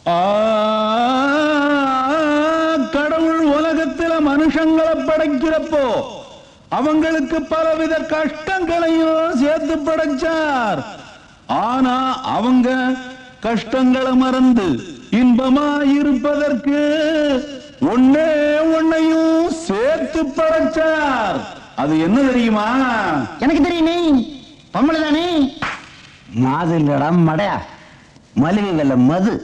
ஆ, கடவுள் உலகத்தில மனுஷங்களை படைக்கிறப்போ அவங்களுக்கு பலவித கஷ்டங்களையும் சேர்த்து படைச்சார் ஆனா அவங்க கஷ்டங்களை மறந்து இன்பமா இருப்பதற்கு ஒன்னே ஒன்னையும் சேர்த்து படைச்சார் அது என்ன தெரியுமா எனக்கு தெரியுமே பொம்பளை தானே மாது இல்லடா மடையா மலிவு விலை மது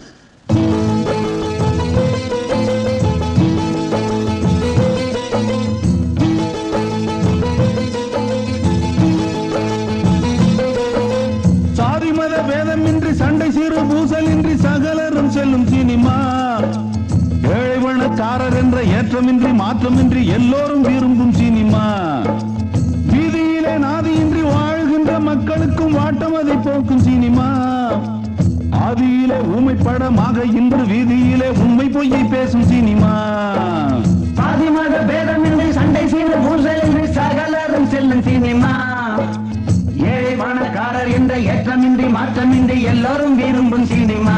சாதி மத பேதமின்றி சண்டை சீறு பூசலின்றி சகலரும் செல்லும் சினிமா ஏழை வண்ணக்காரர் என்ற ஏற்றமின்றி மாற்றமின்றி எல்லோரும் விரும்பும் சினிமா வீதியிலே நாதியின்றி வாழ்கின்ற மக்களுக்கும் வாட்டம் அதை போக்கும் சினிமா ஆதியிலே ஊமை படமாக இன்று வீதியிலே உண்மை பொய்யை பேசும் சினிமா சாதி மத பேதமின்றி சண்டை செய்து பூசல் என்று சகலரும் செல்லும் சினிமா ஏழை பணக்காரர் என்ற ஏற்றமின்றி மாற்றமின்றி எல்லோரும் விரும்பும் சினிமா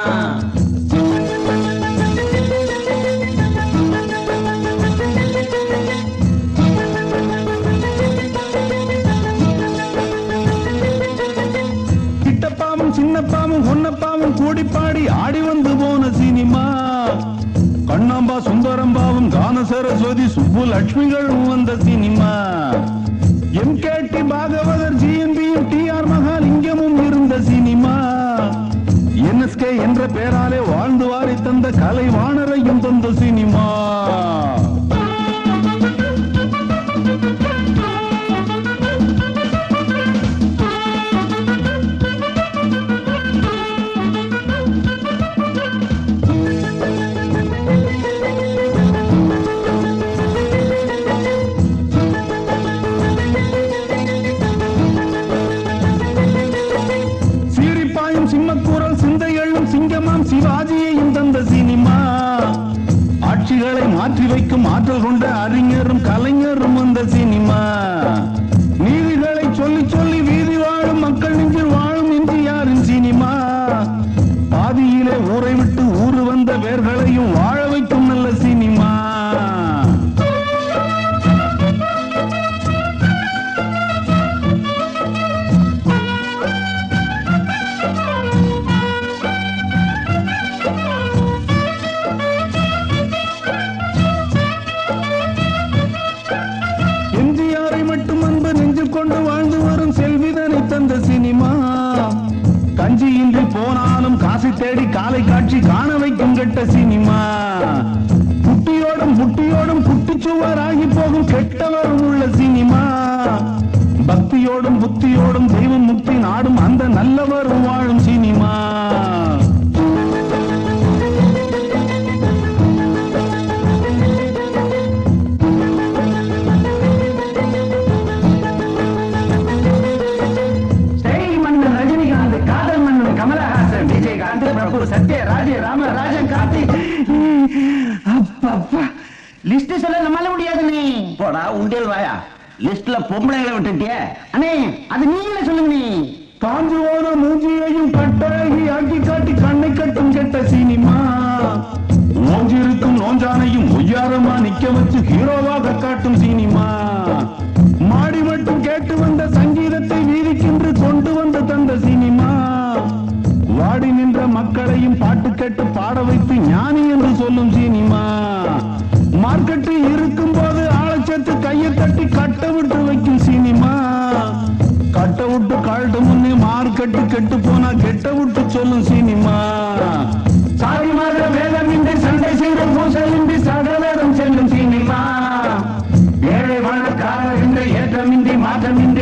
கிட்டப்பாவும் சின்னப்பாவும் ஒன்னப்பாவும் கூடி பாடி ஆடி வந்து போன சினிமா கண்ணாம்பா சுந்தரம்பாவும் கான சரஸ்வதி சுப்பு லட்சுமிகளும் வந்த சினிமா எம் டி பாகவதர் ஜிஎன்பியும் டி ஆர் மகாலிங்கமும் இருந்த சினிமா என்எஸ்கே என்ற பெயராலே வாழ்ந்து வாரி தந்த கலை வாணரையும் தந்த சினிமா சீரிப்பாயும் சிம்மக்கூரல் சிந்தை எழும் சிங்கமாம் சிவாஜியையும் தந்த சினிமா ஆட்சிகளை மாற்றி வைக்கும் ஆற்றல் கொண்ட அறிஞரும் கலைஞரும் வந்த சினிமா நீதிகளை சொல்லி சொல்லி வீதி வாழும் மக்கள் நெஞ்சில் வாழும் எம்ஜிஆரின் சினிமா பாதியிலே ஊரை விட்டு ஊரு வந்த வேர்களையும் வாழ வைக்கும் நல்ல சினிமா எம்ஜிஆரை மட்டும் அன்பு நெஞ்சில் கொண்டு வாழ்ந்து வரும் செல்விதனை தந்த சினிமா கஞ்சியின்றி போனாலும் காசு தேடி காலை காட்சி காண வைக்கும் கெட்ட சினிமா குட்டியோடும் புட்டியோடும் குட்டிச்சுவராகி போகும் கெட்டவரும் உள்ள சினிமா பக்தியோடும் புத்தியோடும் தெய்வம் முக்தி நாடும் அந்த நல்லவரும் வாழும் சினிமா ஸ்டைல் மன்னன் ரஜினிகாந்த் காதல் மன்னன் கமலஹாசன் விஜயகாந்த் பிரபு சத்யராஜ் ராமராஜன் கார்த்திக் அப்பா லிஸ்ட் சொல்ல நம்மால முடியாதுண்ணே போடா உண்டியல் வாயா லிஸ்ட்ல பொம்பளைங்களை விட்டுட்டியே அண்ணே அது நீங்களே சொல்லுங்க காஞ்சு போன மூஞ்சியையும் கட்டழகி ஆக்கி காட்டி கண்ணை கட்டும் கெட்ட சினிமா நோஞ்சிருக்கும் நோஞ்சானையும் ஒய்யாரமா நிக்க வச்சு ஹீரோவாக காட்டும் சினிமா மாடி மட்டும் கேட்டு வந்த சங்கீதத்தை வீதிக்கென்று கொண்டு வந்து தந்த சினிமா வாடி நின்ற மக்களையும் பாட்டு கேட்டு பாட வைத்து ஞானி என்று சொல்லும் சினிமா மார்க்கெட்டு இருக்கும் போது ஆளச்சத்து கையை தட்டி கட்ட விட்டு வைக்கும் சினிமா கட்ட விட்டு கழட்டு முன்னே மார்க்கெட்டு கெட்டு போனா கெட்ட விட்டு சொல்லும் சினிமா சாதி மத வேதமின்றி சண்டை செய்து பூசலின்றி சகலரும் செல்லும் சினிமா ஏழை வழக்காரர் என்ற ஏற்றமின்றி மாற்றமின்றி